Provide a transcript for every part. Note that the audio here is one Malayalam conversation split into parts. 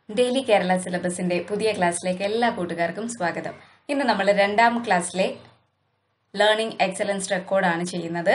ഡെയിലി കേരള സിലബസിന്റെ പുതിയ ക്ലാസ്സിലേക്ക് എല്ലാ കൂട്ടുകാർക്കും സ്വാഗതം ഇന്ന് നമ്മൾ രണ്ടാം ക്ലാസ്സിലെ ലേണിംഗ് എക്സലൻസ് റെക്കോർഡാണ് ചെയ്യുന്നത്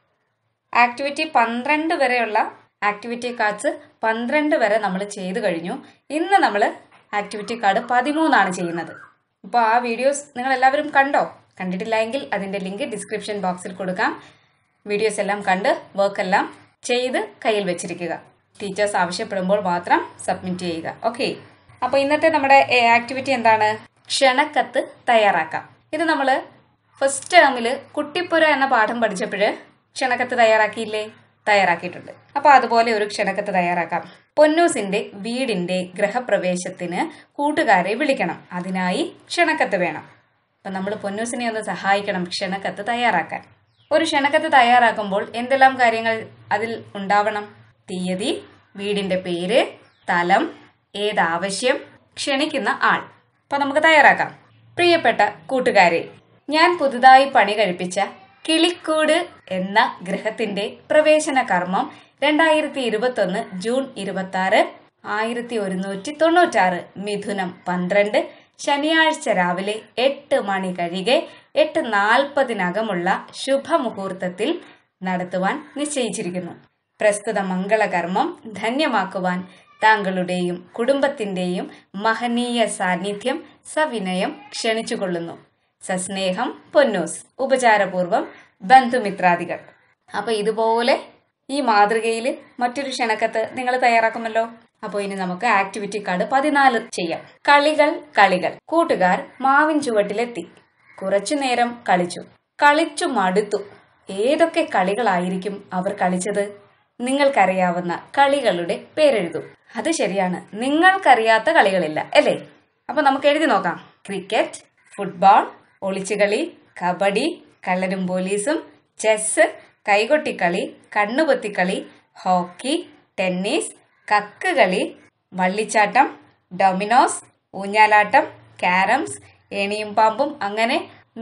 ആക്ടിവിറ്റി പന്ത്രണ്ട് വരെയുള്ള ആക്ടിവിറ്റി കാർഡ്സ് പന്ത്രണ്ട് വരെ നമ്മൾ ചെയ്തു കഴിഞ്ഞു ഇന്ന് നമ്മൾ ആക്ടിവിറ്റി കാർഡ് പതിമൂന്നാണ് ചെയ്യുന്നത് അപ്പോൾ ആ വീഡിയോസ് നിങ്ങൾ എല്ലാവരും കണ്ടോ കണ്ടിട്ടില്ല എങ്കിൽ അതിൻ്റെ ലിങ്ക് ഡിസ്ക്രിപ്ഷൻ ബോക്സിൽ കൊടുക്കാം വീഡിയോസ് എല്ലാം കണ്ട് വർക്ക് എല്ലാം ചെയ്ത് കയ്യിൽ വെച്ചിരിക്കുക ടീച്ചേഴ്സ് ആവശ്യപ്പെടുമ്പോൾ മാത്രം സബ്മിറ്റ് ചെയ്യുക ഓക്കെ അപ്പോൾ ഇന്നത്തെ നമ്മുടെ ആക്ടിവിറ്റി എന്താണ് ക്ഷണക്കത്ത് തയ്യാറാക്കാം ഇത് നമ്മൾ ഫസ്റ്റ് ടേമിൽ കുട്ടിപ്പുര എന്ന പാഠം പഠിച്ചപ്പോൾ ക്ഷണക്കത്ത് തയ്യാറാക്കിയില്ലേ തയ്യാറാക്കിയിട്ടുണ്ട് അപ്പോൾ അതുപോലെ ഒരു ക്ഷണക്കത്ത് തയ്യാറാക്കാം പൊന്നൂസിന്റെ വീടിന്റെ ഗൃഹപ്രവേശത്തിന് കൂട്ടുകാരെ വിളിക്കണം അതിനായി ക്ഷണക്കത്ത് വേണം അപ്പം നമ്മൾ പൊന്നൂസിനെ ഒന്ന് സഹായിക്കണം ക്ഷണക്കത്ത് തയ്യാറാക്കാൻ ഒരു ക്ഷണക്കത്ത് തയ്യാറാക്കുമ്പോൾ എന്തെല്ലാം കാര്യങ്ങൾ അതിൽ ഉണ്ടാവണം തീയതി വീടിന്റെ പേര് സ്ഥലം ഏതാവശ്യം ക്ഷണിക്കുന്ന ആൾ അപ്പൊ നമുക്ക് തയ്യാറാക്കാം പ്രിയപ്പെട്ട കൂട്ടുകാരെ ഞാൻ പുതുതായി പണി കഴിപ്പിച്ച കിളിക്കൂട് എന്ന ഗൃഹത്തിന്റെ പ്രവേശന കർമ്മം രണ്ടായിരത്തി ഇരുപത്തൊന്ന് ജൂൺ ഇരുപത്തി ആറ് ആയിരത്തി ഒരുന്നൂറ്റി തൊണ്ണൂറ്റാറ് മിഥുനം പന്ത്രണ്ട് ശനിയാഴ്ച രാവിലെ എട്ട് മണി കഴികെ എട്ട് നാൽപ്പതിനകമുള്ള ശുഭമുഹൂർത്തത്തിൽ നടത്തുവാൻ നിശ്ചയിച്ചിരിക്കുന്നു പ്രസ്തുത മംഗളകർമ്മം ധന്യമാക്കുവാൻ താങ്കളുടെയും കുടുംബത്തിന്റെയും മഹനീയ സാന്നിധ്യം സവിനയം ക്ഷണിച്ചുകൊള്ളുന്നു സസ്നേഹം പൊന്നൂസ് ഉപചാരപൂർവം ബന്ധുമിത്രാദികൾ അപ്പൊ ഇതുപോലെ ഈ മാതൃകയിൽ മറ്റൊരു ക്ഷണക്കത്ത് നിങ്ങൾ തയ്യാറാക്കുമല്ലോ അപ്പോൾ ഇനി നമുക്ക് ആക്ടിവിറ്റി കാർഡ് പതിനാല് ചെയ്യാം കളികൾ കളികൾ കൂട്ടുകാർ മാവിൻ ചുവട്ടിലെത്തി കുറച്ചു നേരം കളിച്ചു കളിച്ചു മടുത്തു ഏതൊക്കെ കളികളായിരിക്കും അവർ കളിച്ചത് നിങ്ങൾക്കറിയാവുന്ന കളികളുടെ പേരെഴുതൂ അത് ശരിയാണ് നിങ്ങൾക്കറിയാത്ത കളികളില്ല അല്ലേ അപ്പൊ നമുക്ക് എഴുതി നോക്കാം ക്രിക്കറ്റ് ഫുട്ബോൾ ഒളിച്ചുകളി കബഡി കള്ളരും പോലീസും ചെസ് കൈകൊട്ടിക്കളി കണ്ണുപൊത്തിക്കളി ഹോക്കി ടെന്നീസ് കക്ക് കളി വള്ളിച്ചാട്ടം ഡൊമിനോസ് ഊഞ്ഞാലാട്ടം കാരംസ് ഏണിയും പാമ്പും അങ്ങനെ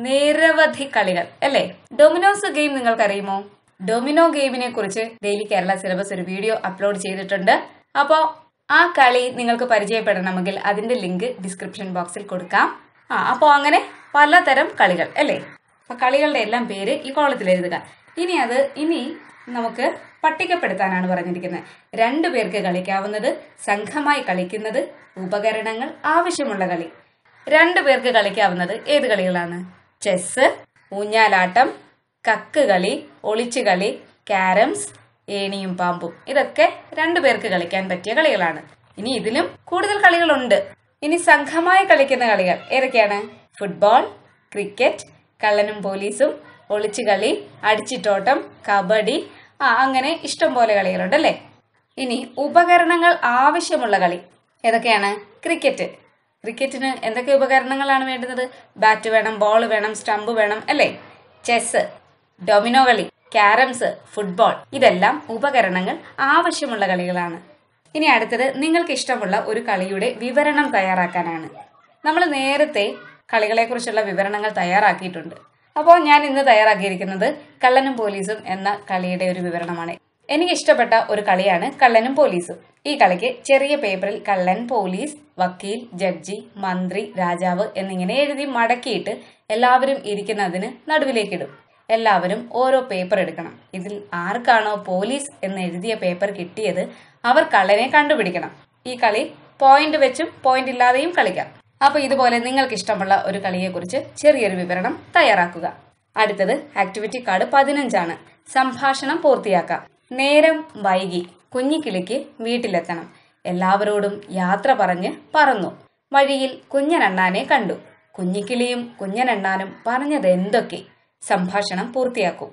നിരവധി കളികൾ അല്ലേ ഡൊമിനോസ് ഗെയിം നിങ്ങൾക്കറിയുമോ ഡൊമിനോ ഗെയിമിനെ കുറിച്ച് ഡെയിലി കേരള സിലബസ് ഒരു വീഡിയോ അപ്ലോഡ് ചെയ്തിട്ടുണ്ട് അപ്പോൾ ആ കളി നിങ്ങൾക്ക് പരിചയപ്പെടണമെങ്കിൽ അതിന്റെ ലിങ്ക് ഡിസ്ക്രിപ്ഷൻ ബോക്സിൽ കൊടുക്കാം ആ അപ്പോൾ അങ്ങനെ പലതരം കളികൾ അല്ലേ അപ്പൊ കളികളുടെ എല്ലാം പേര് ഈ കോളത്തിൽ എഴുതുക ഇനി അത് ഇനി നമുക്ക് പട്ടികപ്പെടുത്താനാണ് പറഞ്ഞിരിക്കുന്നത് രണ്ടു പേർക്ക് കളിക്കാവുന്നത് സംഘമായി കളിക്കുന്നത് ഉപകരണങ്ങൾ ആവശ്യമുള്ള കളി രണ്ടു പേർക്ക് കളിക്കാവുന്നത് ഏത് കളികളാണ് ചെസ് ഊഞ്ഞാലാട്ടം കക്ക് കളി ഒളിച്ചുകളി കാരംസ് ഏണിയും പാമ്പും ഇതൊക്കെ രണ്ടു പേർക്ക് കളിക്കാൻ പറ്റിയ കളികളാണ് ഇനി ഇതിലും കൂടുതൽ കളികളുണ്ട് ഇനി സംഘമായി കളിക്കുന്ന കളികൾ ഏതൊക്കെയാണ് ഫുട്ബോൾ ക്രിക്കറ്റ് കള്ളനും പോലീസും ഒളിച്ചുകളി അടിച്ചിട്ടോട്ടം കബഡി ആ അങ്ങനെ ഇഷ്ടം പോലെ കളികളുണ്ട് അല്ലേ ഇനി ഉപകരണങ്ങൾ ആവശ്യമുള്ള കളി ഏതൊക്കെയാണ് ക്രിക്കറ്റ് ക്രിക്കറ്റിന് എന്തൊക്കെ ഉപകരണങ്ങളാണ് വേണ്ടുന്നത് ബാറ്റ് വേണം ബോൾ വേണം സ്റ്റമ്പ് വേണം അല്ലേ ചെസ് ഡൊമിനോ കളി ക്യാരംസ് ഫുട്ബോൾ ഇതെല്ലാം ഉപകരണങ്ങൾ ആവശ്യമുള്ള കളികളാണ് ഇനി അടുത്തത് നിങ്ങൾക്ക് ഇഷ്ടമുള്ള ഒരു കളിയുടെ വിവരണം തയ്യാറാക്കാനാണ് നമ്മൾ നേരത്തെ കളികളെക്കുറിച്ചുള്ള വിവരണങ്ങൾ തയ്യാറാക്കിയിട്ടുണ്ട് അപ്പോൾ ഞാൻ ഇന്ന് തയ്യാറാക്കിയിരിക്കുന്നത് കള്ളനും പോലീസും എന്ന കളിയുടെ ഒരു വിവരണമാണ് എനിക്ക് ഇഷ്ടപ്പെട്ട ഒരു കളിയാണ് കള്ളനും പോലീസും ഈ കളിക്ക് ചെറിയ പേപ്പറിൽ കള്ളൻ പോലീസ് വക്കീൽ ജഡ്ജി മന്ത്രി രാജാവ് എന്നിങ്ങനെ എഴുതി മടക്കിയിട്ട് എല്ലാവരും ഇരിക്കുന്നതിന് നടുവിലേക്കിടും എല്ലാവരും ഓരോ പേപ്പർ എടുക്കണം ഇതിൽ ആർക്കാണോ പോലീസ് എന്ന് എഴുതിയ പേപ്പർ കിട്ടിയത് അവർ കള്ളനെ കണ്ടുപിടിക്കണം ഈ കളി പോയിന്റ് വെച്ചും പോയിന്റ് ഇല്ലാതെയും കളിക്കാം അപ്പൊ ഇതുപോലെ നിങ്ങൾക്ക് ഇഷ്ടമുള്ള ഒരു കളിയെക്കുറിച്ച് ചെറിയൊരു വിവരണം തയ്യാറാക്കുക അടുത്തത് ആക്ടിവിറ്റി കാർഡ് പതിനഞ്ചാണ് സംഭാഷണം പൂർത്തിയാക്കാം നേരം വൈകി കുഞ്ഞിക്കിളിക്ക് വീട്ടിലെത്തണം എല്ലാവരോടും യാത്ര പറഞ്ഞ് പറന്നു വഴിയിൽ കുഞ്ഞനണ്ണാനെ കണ്ടു കുഞ്ഞിക്കിളിയും കുഞ്ഞനണ്ണാനും പറഞ്ഞത് എന്തൊക്കെ സംഭാഷണം പൂർത്തിയാക്കൂ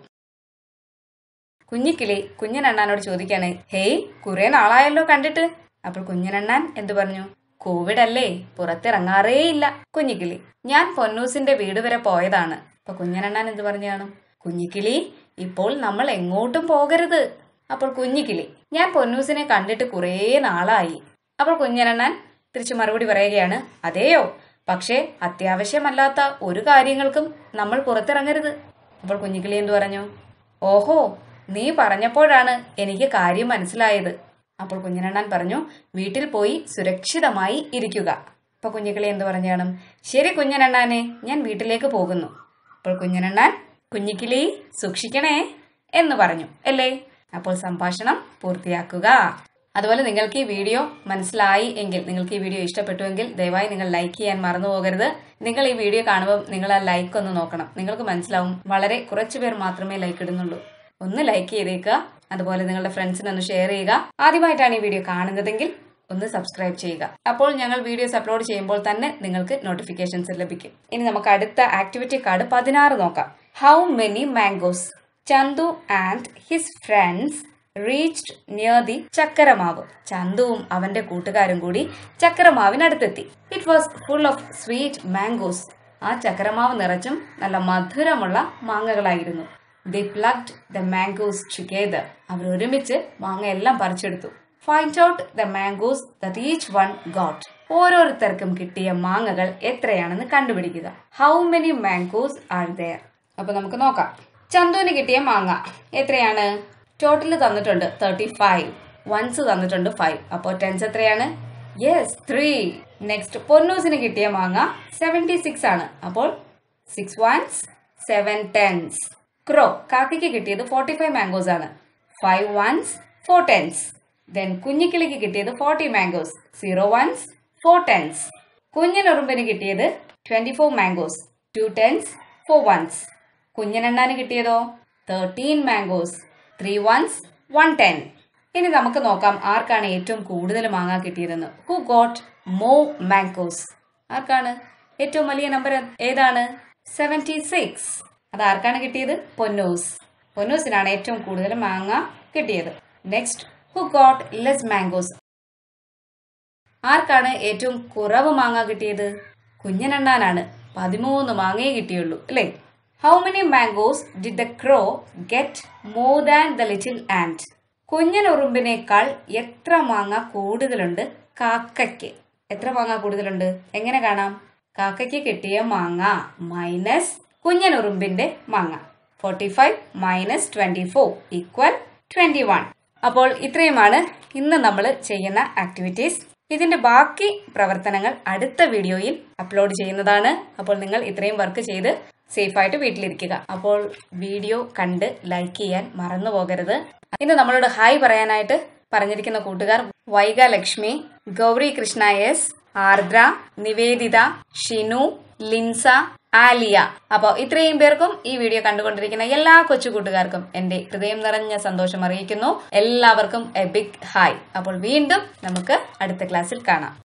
കുഞ്ഞിക്കിളി കുഞ്ഞനണ്ണാനോട് ചോദിക്കാണ് ഹേയ് കുറെ നാളായല്ലോ കണ്ടിട്ട് അപ്പോൾ കുഞ്ഞനണ്ണാൻ എന്തു പറഞ്ഞു കോവിഡ് അല്ലേ പുറത്തിറങ്ങാറേ ഇല്ല കുഞ്ഞിക്കിളി ഞാൻ പൊന്നൂസിന്റെ വീട് വരെ പോയതാണ് അപ്പൊ കുഞ്ഞനണ്ണാൻ എന്ത് പറഞ്ഞു കാണും കുഞ്ഞിക്കിളി ഇപ്പോൾ നമ്മൾ എങ്ങോട്ടും പോകരുത് അപ്പോൾ കുഞ്ഞിക്കിളി ഞാൻ പൊന്നൂസിനെ കണ്ടിട്ട് കുറേ നാളായി അപ്പോൾ കുഞ്ഞനണ്ണാൻ തിരിച്ചു മറുപടി പറയുകയാണ് അതെയോ പക്ഷേ അത്യാവശ്യമല്ലാത്ത ഒരു കാര്യങ്ങൾക്കും നമ്മൾ പുറത്തിറങ്ങരുത് അപ്പോൾ കുഞ്ഞിക്കിളി എന്തു പറഞ്ഞു ഓഹോ നീ പറഞ്ഞപ്പോഴാണ് എനിക്ക് കാര്യം മനസ്സിലായത് അപ്പോൾ കുഞ്ഞിനണ്ണാൻ പറഞ്ഞു വീട്ടിൽ പോയി സുരക്ഷിതമായി ഇരിക്കുക അപ്പൊ കുഞ്ഞിക്കിളി എന്ത് പറഞ്ഞു കാണും ശരി കുഞ്ഞനണ്ണാനെ ഞാൻ വീട്ടിലേക്ക് പോകുന്നു അപ്പോൾ കുഞ്ഞനണ്ണാൻ കുഞ്ഞിക്കിളി സൂക്ഷിക്കണേ എന്ന് പറഞ്ഞു അല്ലേ അപ്പോൾ സംഭാഷണം പൂർത്തിയാക്കുക അതുപോലെ നിങ്ങൾക്ക് ഈ വീഡിയോ മനസ്സിലായി എങ്കിൽ നിങ്ങൾക്ക് ഈ വീഡിയോ ഇഷ്ടപ്പെട്ടുവെങ്കിൽ ദയവായി നിങ്ങൾ ലൈക്ക് ചെയ്യാൻ മറന്നു പോകരുത് നിങ്ങൾ ഈ വീഡിയോ കാണുമ്പോൾ നിങ്ങൾ ആ ലൈക്ക് ഒന്ന് നോക്കണം നിങ്ങൾക്ക് മനസ്സിലാവും വളരെ കുറച്ചു പേർ മാത്രമേ ലൈക്ക് ഇടുന്നുള്ളൂ ഒന്ന് ലൈക്ക് ചെയ്തേക്കുക അതുപോലെ നിങ്ങളുടെ ഫ്രണ്ട്സിന് ഒന്ന് ഷെയർ ചെയ്യുക ആദ്യമായിട്ടാണ് ഈ വീഡിയോ കാണുന്നതെങ്കിൽ ഒന്ന് സബ്സ്ക്രൈബ് ചെയ്യുക അപ്പോൾ ഞങ്ങൾ വീഡിയോസ് അപ്ലോഡ് ചെയ്യുമ്പോൾ തന്നെ നിങ്ങൾക്ക് നോട്ടിഫിക്കേഷൻസ് ലഭിക്കും ഇനി നമുക്ക് അടുത്ത ആക്ടിവിറ്റി കാർഡ് പതിനാറ് നോക്കാം how many mangoes Chandu and his friends reached near the ചക്കരമാവ് ചന്തുവും അവന്റെ കൂട്ടുകാരും കൂടി ചക്കരമാവിനടുത്തെത്തി it was full of sweet mangoes ആ ചക്കരമാവ് നിറച്ചും നല്ല മധുരമുള്ള മാങ്ങകളായിരുന്നു they plucked the mangoes together അവർ ഒരുമിച്ച് മാങ്ങ എല്ലാം പറിച്ചെടുത്തു find out the mangoes that each one got ഓരോരുത്തർക്കും കിട്ടിയ മാങ്ങകൾ എത്രയാണെന്ന് കണ്ടുപിടിക്കുക how many mangoes are there അപ്പൊ നമുക്ക് നോക്കാം ചന്തുവിന് കിട്ടിയ മാങ്ങ എത്രയാണ് ടോട്ടൽ തന്നിട്ടുണ്ട് തേർട്ടി ഫൈവ് വൺസ് തന്നിട്ടുണ്ട് ഫൈവ് അപ്പോൾ ടെൻസ് എത്രയാണ് യെസ് ത്രീ നെക്സ്റ്റ് പൊന്നൂസിന് കിട്ടിയ മാങ്ങ സെവൻറ്റി സിക്സ് ആണ് അപ്പോൾ six ones seven tens crow കാക്കയ്ക്ക് കിട്ടിയത് ഫോർട്ടി ഫൈവ് മാംഗോസ് ആണ് five ones four tens then കുഞ്ഞിക്കിളിക്ക് കിട്ടിയത് forty mangoes zero ones four tens കുഞ്ഞനുറുമ്പിന് കിട്ടിയത് twenty four mangoes two tens four ones കുഞ്ഞനെണ്ണാന് കിട്ടിയതോ thirteen mangoes three ones one ten ഇനി നമുക്ക് നോക്കാം ആർക്കാണ് ഏറ്റവും കൂടുതൽ മാങ്ങ കിട്ടിയതെന്ന് ഹു ഗോട്ട് മോ മാംഗോസ് ആർക്കാണ് ഏറ്റവും വലിയ നമ്പർ ഏതാണ് സെവൻറ്റി സിക്സ് അത് ആർക്കാണ് കിട്ടിയത് പൊന്നൂസ് പൊന്നൂസിനാണ് ഏറ്റവും കൂടുതൽ മാങ്ങ കിട്ടിയത് next who got less mangoes ആർക്കാണ് ഏറ്റവും കുറവ് മാങ്ങ കിട്ടിയത് കുഞ്ഞനെണ്ണാനാണ് പതിമൂന്ന് മാങ്ങയെ കിട്ടിയുള്ളൂ അല്ലേ how many mangoes did the crow get more than the little and കുഞ്ഞനുറുമ്പിനേക്കാൾ എത്ര മാങ്ങ കൂടുതലുണ്ട് കാക്കയ്ക്ക് എത്ര മാങ്ങ കൂടുതലുണ്ട് എങ്ങനെ കാണാം കാക്കയ്ക്ക് കിട്ടിയ മാങ്ങ മൈനസ് കുഞ്ഞനുറുമ്പിന്റെ മാങ്ങ forty five minus twenty four equal twenty one അപ്പോൾ ഇത്രയുമാണ് ഇന്ന് നമ്മൾ ചെയ്യുന്ന ആക്ടിവിറ്റീസ് ഇതിന്റെ ബാക്കി പ്രവർത്തനങ്ങൾ അടുത്ത വീഡിയോയിൽ അപ്ലോഡ് ചെയ്യുന്നതാണ് അപ്പോൾ നിങ്ങൾ ഇത്രയും വർക്ക് ചെയ്ത് സേഫായിട്ട് വീട്ടിലിരിക്കുക അപ്പോൾ വീഡിയോ കണ്ട് ലൈക്ക് ചെയ്യാൻ മറന്നു പോകരുത് ഇന്ന് നമ്മളോട് ഹായ് പറയാനായിട്ട് പറഞ്ഞിരിക്കുന്ന കൂട്ടുകാർ വൈഗ ലക്ഷ്മി ഗൗരി കൃഷ്ണ എസ് ആർദ്ര നിവേദിത ഷിനു ലിൻസ ആലിയ അപ്പോൾ ഇത്രയും പേർക്കും ഈ വീഡിയോ കണ്ടുകൊണ്ടിരിക്കുന്ന എല്ലാ കൊച്ചു കൂട്ടുകാർക്കും എന്റെ ഹൃദയം നിറഞ്ഞ സന്തോഷം അറിയിക്കുന്നു എല്ലാവർക്കും എ ബിഗ് ഹായ് അപ്പോൾ വീണ്ടും നമുക്ക് അടുത്ത ക്ലാസ്സിൽ കാണാം